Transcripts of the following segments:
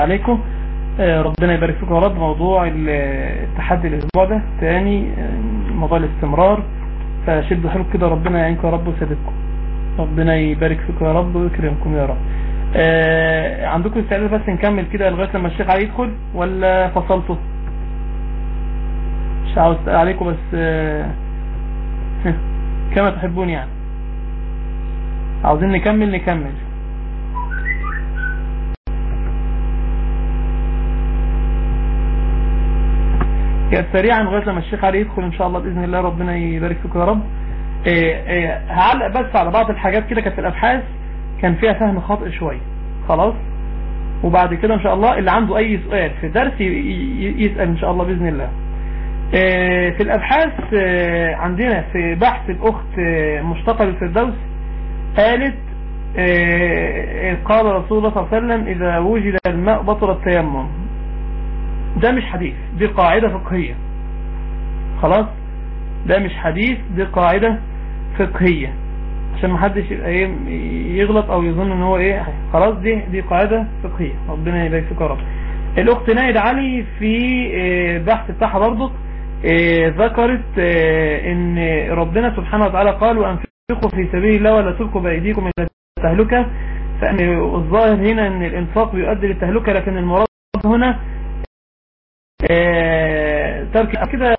عليكم ربنا يبارك فيكم يا رب موضوع التحدي الاسبوع ده تاني موضوع الاستمرار فشدوا حلو كده ربنا يعينكم يا رب ويسددكم ربنا يبارك فيكم يا رب ويكرمكم يا رب آه عندكم استعداد بس نكمل كده لغايه لما الشيخ علي يدخل ولا فصلته مش عاوز اسال عليكم بس آه كما تحبون يعني عاوزين نكمل نكمل سريعا لغايه لما الشيخ علي يدخل ان شاء الله باذن الله ربنا يبارك فيكم يا رب إيه إيه هعلق بس على بعض الحاجات كده كانت في الابحاث كان فيها فهم خاطئ شويه خلاص وبعد كده ان شاء الله اللي عنده اي سؤال في درس يسال ان شاء الله باذن الله إيه في الابحاث عندنا في بحث الاخت مشتقه للفردوس قالت قال رسول الله صلى الله عليه وسلم اذا وجد الماء بطل التيمم ده مش حديث دي قاعدة فقهية خلاص ده مش حديث دي قاعدة فقهية عشان ما حدش يغلط او يظن ان هو ايه خلاص دي دي قاعدة فقهية ربنا يبارك فيك يا رب الاخت نايد علي في بحث بتاعها برضه ذكرت ان ربنا سبحانه وتعالى قال وانفقوا في سبيل الله ولا تلقوا بايديكم الى التهلكة فان الظاهر هنا ان الانفاق بيؤدي للتهلكة لكن المراد هنا ترك كده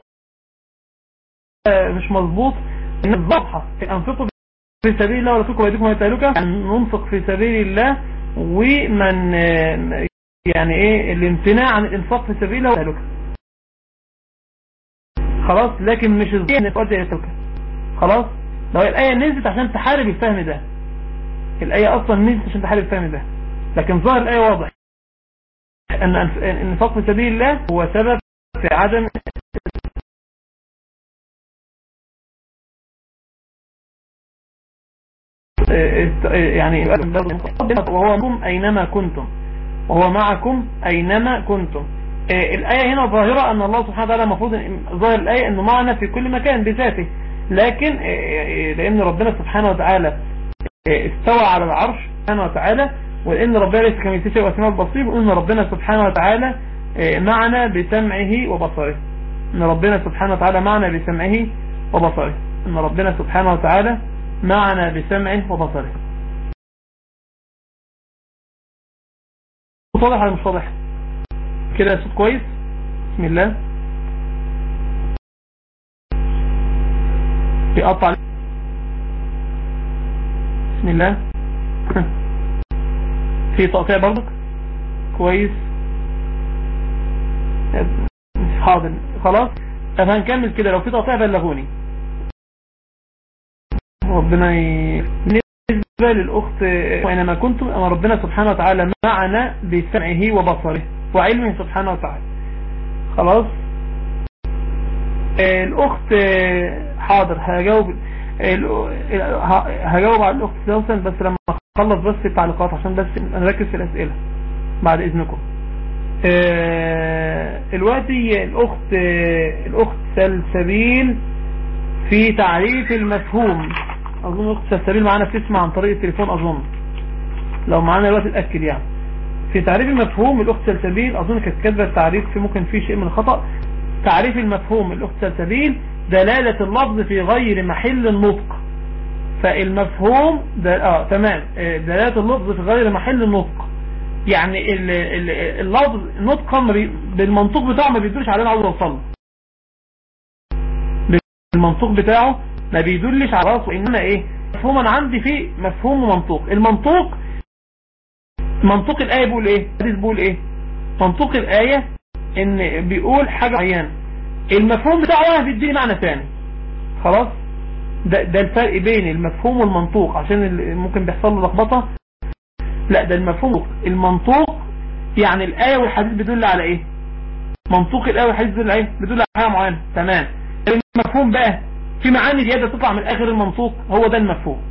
مش مظبوط ان الضحى انفقوا في سبيل الله ولا تلقوا بايديكم الى التهلكه يعني ننفق في سبيل الله ومن يعني ايه الامتناع عن الانفاق في سبيل الله والتهلكه خلاص لكن مش الظاهر ان تؤدي الى التهلكه خلاص لو الايه نزلت عشان تحارب الفهم ده الايه اصلا نزلت عشان تحارب الفهم ده لكن ظاهر الايه واضح ان الانفاق في سبيل الله هو سبب في عدم يعني وهو معكم اينما كنتم وهو معكم اينما كنتم الآية هنا ظاهرة أن الله سبحانه وتعالى المفروض ظاهر الآية أنه معنا في كل مكان بذاته لكن لأن ربنا سبحانه وتعالى استوى على العرش سبحانه وتعالى وإن ربنا ليس كمثله شيء واسمه البصير وإن ربنا سبحانه وتعالى معنا بسمعه وبصره إن ربنا سبحانه وتعالى معنا بسمعه وبصره إن ربنا سبحانه وتعالى معنا بسمعه وبصره واضح ولا مش واضح كده صوت كويس بسم الله بيقطع بسم الله في تقطيع برضك كويس حاضر خلاص طب هنكمل كده لو في تقطيع بلغوني ربنا ي... بالنسبة للأخت وإنما كنتم أما ربنا سبحانه وتعالى معنا بسمعه وبصره وعلمه سبحانه وتعالى خلاص الأخت حاضر هجاوب هجاوب على الأخت سوسن بس لما اخلص بس التعليقات عشان بس نركز في الأسئلة بعد إذنكم دلوقتي الأخت الأخت سلسبيل في تعريف المفهوم أظن الأخت سلسبيل معانا بتسمع عن طريق التليفون أظن لو معانا الوقت اتأكد يعني في تعريف المفهوم الأخت سلسبيل أظن كانت كاتبه التعريف في ممكن فيه شيء من الخطأ تعريف المفهوم الأخت سلسبيل دلالة اللفظ في غير محل النطق فالمفهوم ده اه تمام دلالة اللفظ في غير محل النطق يعني اللفظ نطقا بالمنطوق بتاعه ما بيدلش على عاوز اوصل المنطوق بتاعه ما بيدلش على راسه انما ايه مفهوما عندي فيه مفهوم ومنطوق المنطوق منطوق الآية بيقول ايه الحديث بيقول ايه منطوق الآية ان بيقول حاجة معينة المفهوم بتاعه بيديني معنى ثاني خلاص ده, ده الفرق بين المفهوم والمنطوق عشان ممكن بيحصل له لخبطه لا ده المفهوم المنطوق يعني الآية والحديث بيدل على ايه منطوق الآية والحديث بيدل على ايه بيدل على حاجة معينة تمام المفهوم بقى في معاني زيادة تطلع من آخر المنطوق هو ده المفهوم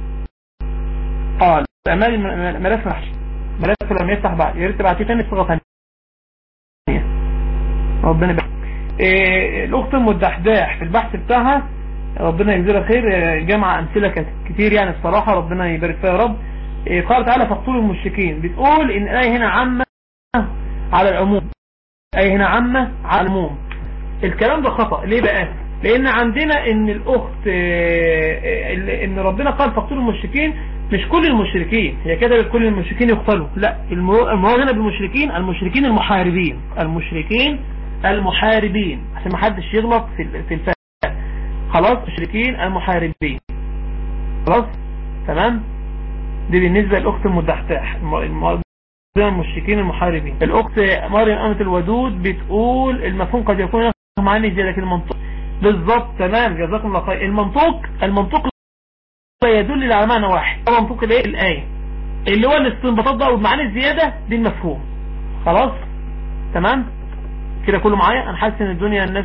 اه الأمان ملف محش ملف لم يفتح بعد يا ريت تبعتيه تاني صيغة ثانية ربنا يبارك إيه الأخت ام الدحداح في البحث بتاعها ربنا يجزيها خير جمع أمثلة كتير يعني الصراحة ربنا يبارك فيها يا رب إيه قال تعالى فاقتلوا المشركين بتقول إن الآية هنا عامة على العموم اي هنا عامة على العموم الكلام ده خطأ ليه بقى لان عندنا ان الاخت ان ربنا قال فاقتلوا المشركين مش كل المشركين هي كده كل المشركين يقتلوا لا المراد هنا بالمشركين المشركين المحاربين المشركين المحاربين عشان ما حدش يغلط في في الفهم خلاص مشركين المحاربين خلاص تمام دي بالنسبة للأخت المدحتاح المشركين المحاربين الأخت مريم أمة الودود بتقول المفهوم قد يكون معني زي لكن المنطق بالضبط تمام جزاكم الله خير المنطوق المنطوق يدل على معنى واحد منطوق الايه الآية اللي هو الاستنباطات بقى والمعاني الزيادة دي المفهوم خلاص تمام كده كله معايا انا حاسس ان الدنيا الناس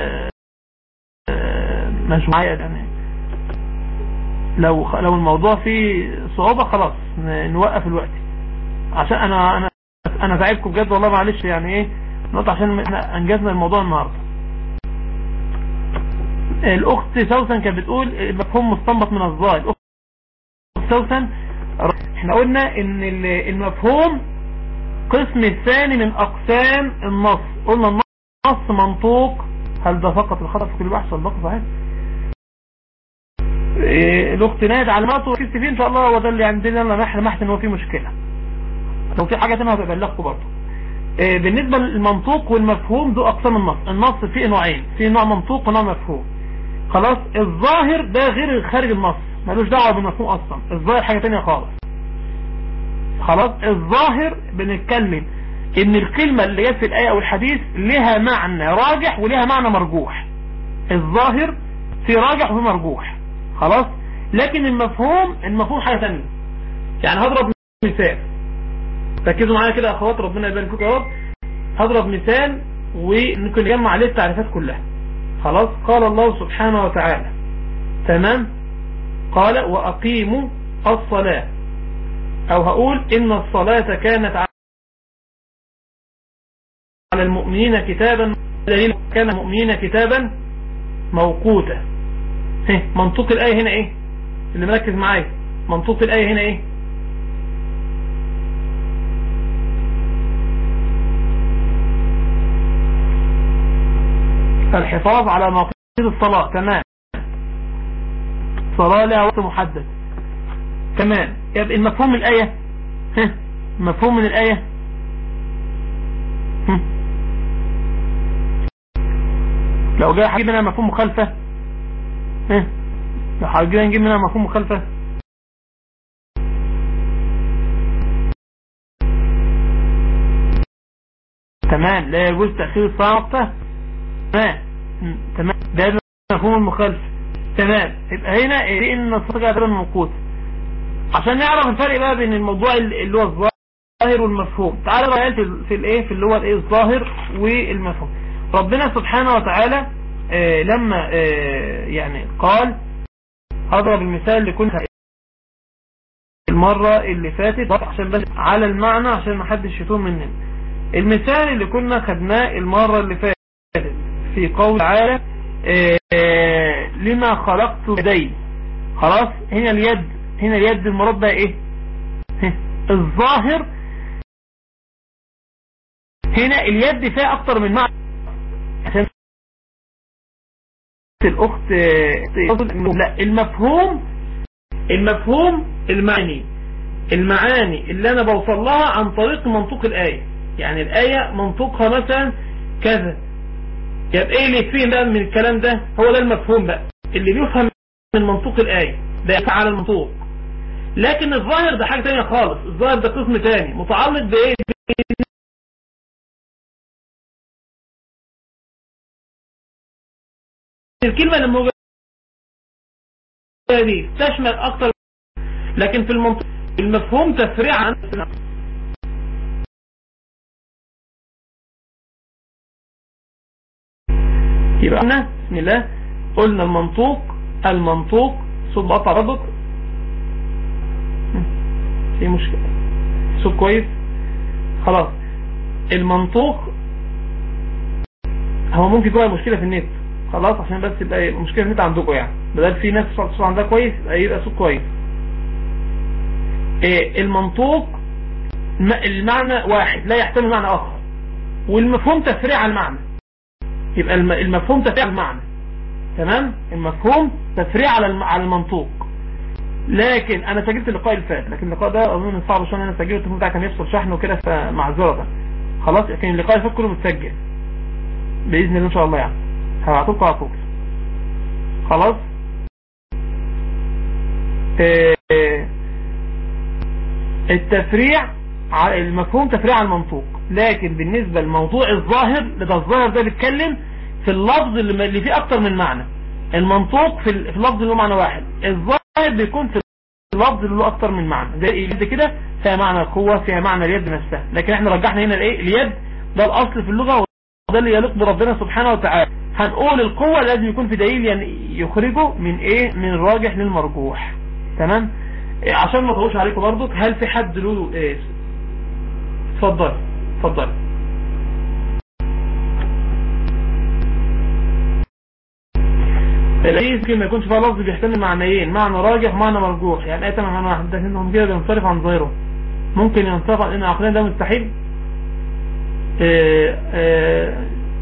مش معايا يعني لو لو الموضوع فيه صعوبة خلاص نوقف الوقت عشان انا انا انا تعبكم بجد والله معلش يعني ايه نقطة عشان احنا انجزنا الموضوع النهاردة الاخت سوسن كانت بتقول مفهوم مستنبط من الظاهر الاخت سوسن احنا قلنا ان المفهوم قسم الثاني من اقسام النص قلنا النص منطوق هل ده فقط الخطأ في كل بحث ولا بقى صحيح الاخت ناد علاماته في فيه ان شاء الله وده اللي عندنا انا لمحت ان هو في مشكله لو في حاجه ثانيه هبلغكم برضه بالنسبه للمنطوق والمفهوم دول اقسام النص النص فيه نوعين في نوع منطوق ونوع مفهوم خلاص الظاهر ده غير خارج النص ملوش دعوه بالمفهوم اصلا الظاهر حاجه ثانيه خالص خلاص الظاهر بنتكلم ان الكلمه اللي جت في الايه او الحديث لها معنى راجح ولها معنى مرجوح الظاهر في راجح وفي مرجوح خلاص لكن المفهوم المفهوم حاجة ثانيه يعني هضرب مثال ركزوا معايا كده يا اخوات ربنا يبارك فيكم يا رب هضرب مثال وممكن نجمع عليه التعريفات كلها خلاص قال الله سبحانه وتعالى تمام قال واقيموا الصلاة او هقول ان الصلاة كانت على المؤمنين كتابا الذين كان المؤمنين كتابا موقوتا منطوق الآية هنا ايه اللي مركز معايا منطوق الآية هنا ايه الحفاظ على مواقيت الصلاة تمام صلاة لها وقت محدد تمام يبقى المفهوم الآية ها مفهوم من الآية لو جاء حاجة منها مفهوم مخالفة ها لو حاجة نجيب منها مفهوم مخالفة تمام لا يجوز تأخير الصلاة وقتها تمام تمام ده مفهوم المخالفة تمام يبقى هنا ايه ان الصلاة غير موقوت عشان نعرف الفرق بقى بين الموضوع اللي هو الظاهر والمفهوم تعالى بقى في, في الايه في اللي هو الايه الظاهر والمفهوم ربنا سبحانه وتعالى آه لما آه يعني قال هضرب المثال اللي كنت المرة اللي فاتت عشان بس على المعنى عشان ما حدش يتوه مننا المثال اللي كنا خدناه المرة اللي فاتت في قول تعالى آه لما خلقت يدي خلاص هنا اليد هنا اليد المراد بقى ايه الظاهر هنا اليد فيها اكتر من معنى عشان الاخت لا المفهوم المفهوم المعني المعاني اللي انا بوصل لها عن طريق منطوق الايه يعني الايه منطوقها مثلا كذا يبقى ايه اللي يكفيه بقى من الكلام ده هو ده المفهوم بقى اللي بيفهم من منطوق الايه ده يفعل المنطوق لكن الظاهر ده حاجه ثانيه خالص الظاهر ده قسم ثاني متعلق بايه الكلمة الموجودة دي تشمل أكثر لكن في المنطق المفهوم تفريع عن يبقى قلنا بسم الله قلنا المنطوق المنطوق صوت قطع ربط في مشكلة صوت كويس خلاص المنطوق هو ممكن يكون مشكلة في النت خلاص عشان بس يبقى مشكلة في النت عندكم يعني بدل في ناس صوت عندها كويس يبقى صوت كويس إيه المنطوق المعنى واحد لا يحتمل معنى اخر والمفهوم تفريع على المعنى يبقى المفهوم تفريع على المعنى تمام المفهوم تفريع على على المنطوق لكن انا سجلت اللقاء اللي فات لكن اللقاء ده اظن صعب عشان انا سجلت التليفون بتاعي كان يفصل شحن وكده فمعذره خلاص لكن اللقاء اللي فات كله متسجل باذن الله ان شاء الله يعني هبعتلكم على طول خلاص آه، التفريع المفهوم تفريع على المنطوق لكن بالنسبة لموضوع الظاهر ده الظاهر ده بيتكلم في اللفظ اللي فيه اكتر من معنى المنطوق في اللفظ اللي له معنى واحد الظاهر بيكون في اللفظ اللي له اكتر من معنى زي اليد كده فيها معنى القوة فيها معنى اليد نفسها لكن احنا رجحنا هنا الايه اليد ده الاصل في اللغة وده اللي يليق بربنا سبحانه وتعالى هنقول القوة لازم يكون في دليل يعني يخرجه من ايه من الراجح للمرجوح تمام عشان ما اطولش عليكم برضك هل في حد له ايه اتفضل اتفضل الحديث ممكن ما يكونش فيها لفظ بيحتمل معنيين معنى راجح ومعنى مرجوح يعني ايه معنى واحد انهم كده بينصرف عن ظاهره ممكن ينصرف عن ان عقلين ده مستحيل اه اه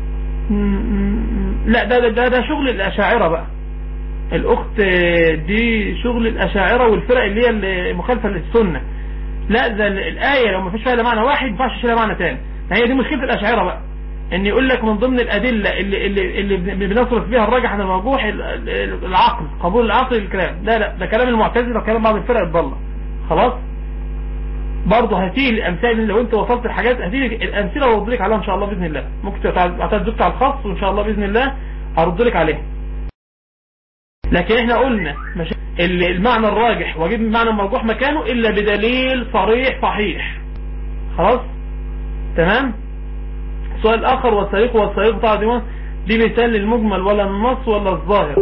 لا ده ده ده شغل الاشاعره بقى الاخت دي شغل الاشاعره والفرق اللي هي المخالفه للسنه لا ده الايه لو ما فيش فيها معنى واحد ما ينفعش يشيلها معنى ثاني هي دي مشكله الاشاعره بقى ان يقول لك من ضمن الادله اللي اللي اللي بنصرف بيها الراجح عن المرجوح العقل قبول العقل للكلام لا لا ده كلام المعتزله وكلام بعض الفرق الضاله خلاص برضه هتيجي الامثال لو انت وصلت الحاجات هتيجي الامثله وارد لك عليها ان شاء الله باذن الله ممكن تعتمد على الخاص وان شاء الله باذن الله ارد لك عليها لكن احنا قلنا مش المعنى الراجح واجيب المعنى المرجوح مكانه الا بدليل صريح صحيح خلاص تمام السؤال الاخر والسريق والسريق بتاع دي دي مثال للمجمل ولا النص ولا الظاهر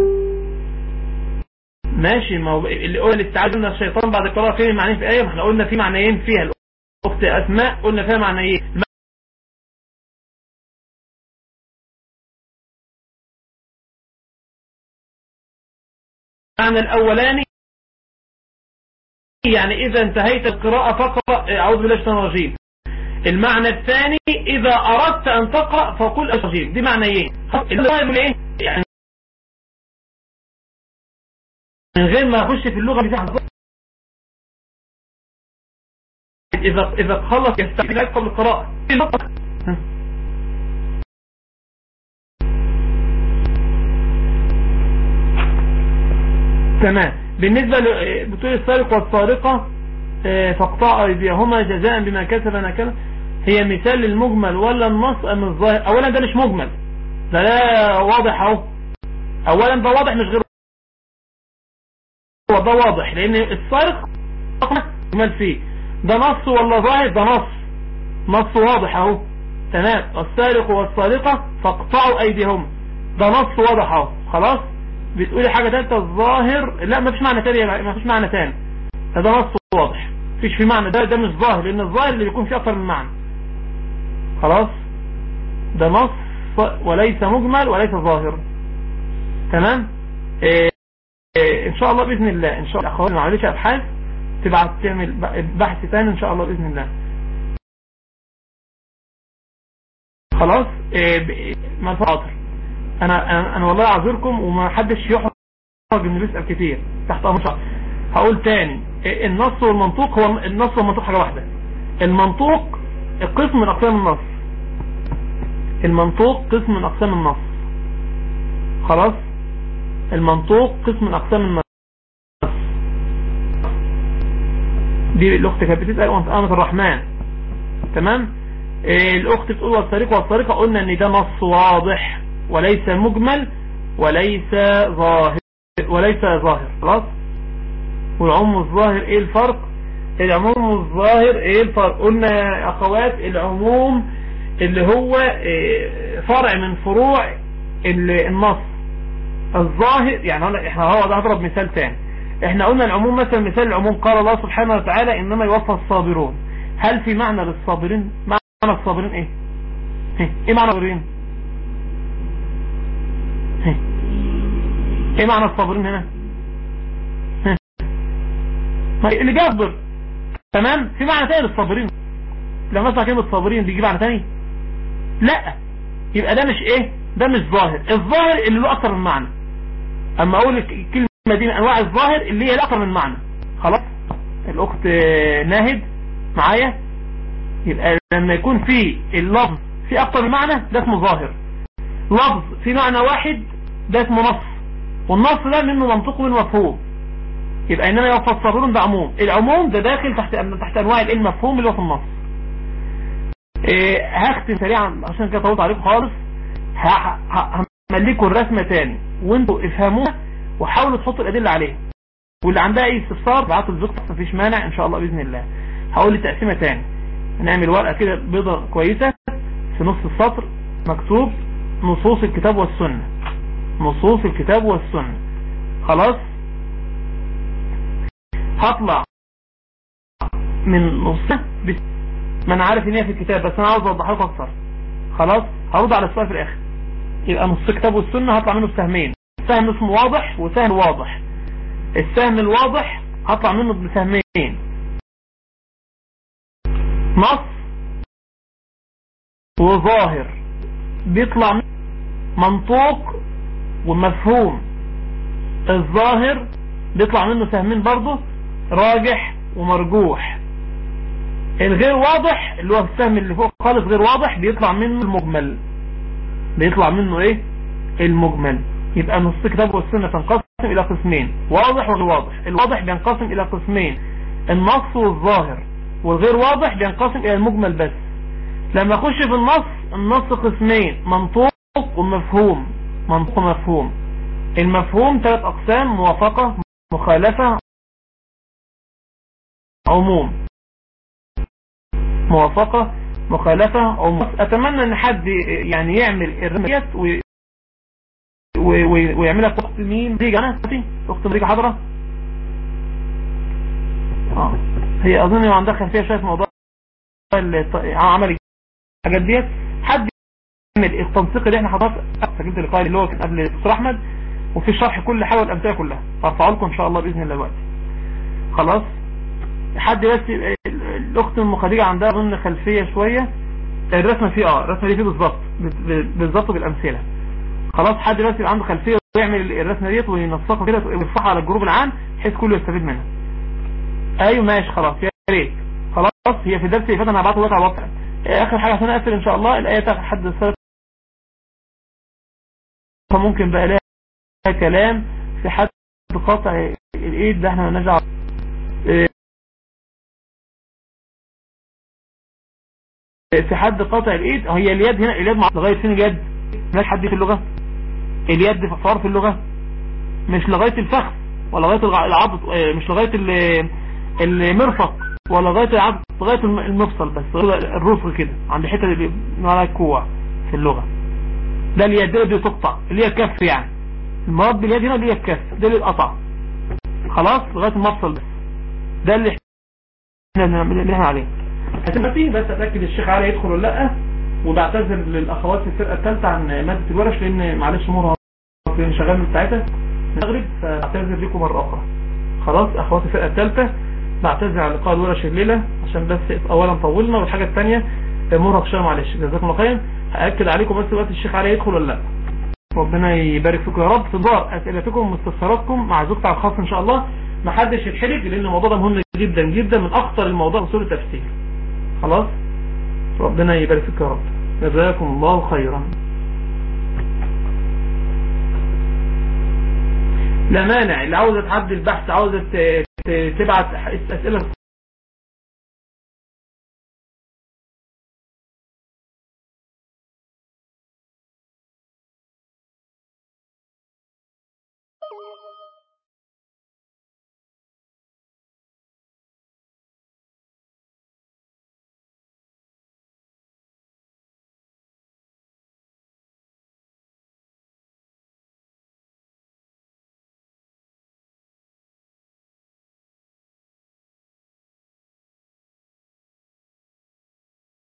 ماشي ما هو اللي قلنا الاستعاذ من الشيطان بعد القراءه فين معنيه في ايه ما احنا قلنا في معنيين فيها الاخت اسماء قلنا فيها معنيين المعنى الاولاني يعني اذا انتهيت القراءة فقرأ اعوذ بالله الشيطان الرجيم المعنى الثاني اذا اردت ان تقرأ فقل الرجيم دي معنيين اللي ايه يعني من غير ما اخش في اللغة بتاعها اذا اذا تخلص يستحيل قبل القراءة تمام بالنسبة لبطول السارق والسارقة فاقطع ايديهما جزاء بما كسب نكلا هي مثال للمجمل ولا النص ام الظاهر اولا ده مش مجمل ده لا واضح اهو اولا ده واضح مش غير ده واضح لان السارق مجمل فيه ده نص ولا ظاهر ده نص نص واضح اهو تمام السارق والسارقة فاقطعوا ايديهم ده نص واضح اهو خلاص بتقولي حاجة تالتة الظاهر لا ما فيش معنى تاني ما فيش معنى تاني ده نص واضح فيش في معنى ده ده مش ظاهر لان الظاهر اللي بيكون فيه اكتر من معنى خلاص ده نص وليس مجمل وليس ظاهر تمام إيه إيه ان شاء الله باذن الله ان شاء الله اخواني ما عملتش ابحاث تبعت تعمل بحث تاني ان شاء الله باذن الله خلاص إيه ما حاضر انا انا, أنا والله اعذركم وما حدش يحرج انه يسال كتير تحت امر هقول تاني النص والمنطوق هو النص والمنطوق حاجه واحده المنطوق قسم من اقسام النص المنطوق قسم من اقسام النص خلاص المنطوق قسم من اقسام النص دي الاخت كانت بتسال امة الرحمن تمام الاخت بتقول والسرقه والسرقه قلنا ان ده نص واضح وليس مجمل وليس ظاهر وليس ظاهر خلاص والعموم الظاهر ايه الفرق العموم الظاهر ايه الفرق قلنا يا اخوات العموم اللي هو فرع من فروع النص الظاهر يعني احنا هو ده هضرب مثال تاني احنا قلنا العموم مثلا مثال العموم قال الله سبحانه وتعالى انما يوفى الصابرون هل في معنى للصابرين معنى الصابرين ايه ايه معنى الصابرين ايه معنى الصابرين هنا اللي جابر تمام في معنى تاني للصابرين لما اسمع كلمة صابرين بيجي معنى تاني لا يبقى ده مش ايه ده مش ظاهر الظاهر اللي له اكتر من معنى اما اقول الكلمة دي من انواع الظاهر اللي هي اكتر من معنى خلاص الاخت ناهد معايا يبقى لما يكون في اللفظ في اكتر من معنى ده اسمه ظاهر لفظ في معنى واحد ده اسمه نص والنص ده منه منطق ومفهوم يبقى انما يفسرون بعموم العموم ده داخل تحت تحت انواع المفهوم اللي هو في النص إيه هختم سريعا عشان كده طولت عليكم خالص همليكم الرسمة تاني وانتوا افهموها وحاولوا تحطوا الادلة عليها واللي عندها اي استفسار بعتوا الزقطة مفيش مانع ان شاء الله باذن الله هقول التقسيمة تاني هنعمل ورقة كده بيضة كويسة في نص السطر مكتوب نصوص الكتاب والسنة نصوص الكتاب والسنة خلاص هطلع من نصها ما انا عارف ان هي في الكتاب بس انا عاوز اوضحها لكم اكتر خلاص هرد على السؤال في الاخر يبقى نص الكتاب والسنة هطلع منه بسهمين سهم اسمه واضح وسهم واضح السهم الواضح هطلع منه بسهمين نص وظاهر بيطلع منطوق ومفهوم الظاهر بيطلع منه سهمين برضه راجح ومرجوح الغير واضح اللي هو السهم اللي فوق خالص غير واضح بيطلع منه المجمل بيطلع منه ايه المجمل يبقى نص كتاب والسنة تنقسم الى قسمين واضح وغير واضح الواضح بينقسم الى قسمين النص والظاهر والغير واضح بينقسم الى المجمل بس لما اخش في النص النص قسمين منطوق ومفهوم منطوق ومفهوم المفهوم ثلاث اقسام موافقة مخالفة عموم موافقة مخالفة عموم اتمنى ان حد يعني يعمل الرميات وي... وي... ويعملها اخت مين دي انا اخت مريكا حضرة اه هي اظن عندها خلفيه شويه في موضوع عمل الحاجات ديت حد يعمل التنسيق اللي احنا حضرت سجلت اللقاء اللي هو كان قبل الدكتور احمد وفي شرح كل حاجه والامثله كلها هرفعه لكم ان شاء الله باذن الله دلوقتي خلاص حد بس الاخت ام خديجه عندها اظن خلفيه شويه الرسمه فيه اه الرسمه دي فيه بالظبط بالظبط بالامثله خلاص حد بس يبقى عنده خلفيه ويعمل الرسمه ديت وينسقها كده ويرفعها على الجروب العام بحيث كله يستفيد منها ايوه ماشي خلاص يا ريت خلاص هي في الدرس اللي فات انا هبعته دلوقتي على الواتساب اخر حاجه عشان اقفل ان شاء الله الايه بتاعت حد السلف ممكن بقى لها كلام في حد قطع الايد ده احنا نرجع في حد قطع الايد هي اليد هنا اليد لغايه فين اليد مش حد في اللغه اليد في فار في اللغه مش لغايه الفخذ ولا لغايه العضد مش لغايه المرفق ولا لغايه العضد لغايه المفصل بس الرفق كده عند الحته اللي بنقول الكوع في اللغه ده اليد دي تقطع اللي هي الكف يعني المراد باليد هنا اللي هي الكف ده اللي اتقطع خلاص لغايه المفصل بس ده اللي احنا اللي احنا عليه هتبقى بس اتاكد الشيخ علي يدخل ولا لا وبعتذر للاخوات في الفرقه الثالثه عن ماده الورش لان معلش امورها في انشغال من ساعتها المغرب فاعتذر لكم مره اخرى خلاص اخوات الفرقه الثالثه بعتذر على لقاء الورش الليله عشان بس اولا طولنا والحاجه الثانيه مرهق شويه معلش جزاكم الله خير هاكد عليكم بس وقت الشيخ علي يدخل ولا لا ربنا يبارك فيكم يا رب في دار اسئلتكم ومستفسراتكم مع زوجتي على الخاص ان شاء الله ما حدش يتحرج لان الموضوع ده مهم جدا جدا من اخطر الموضوع اصول التفسير خلاص ربنا يبارك فيك يا رب جزاكم الله خيرا لا مانع اللي عاوزه تعدي البحث عاوزه تبعت اسئله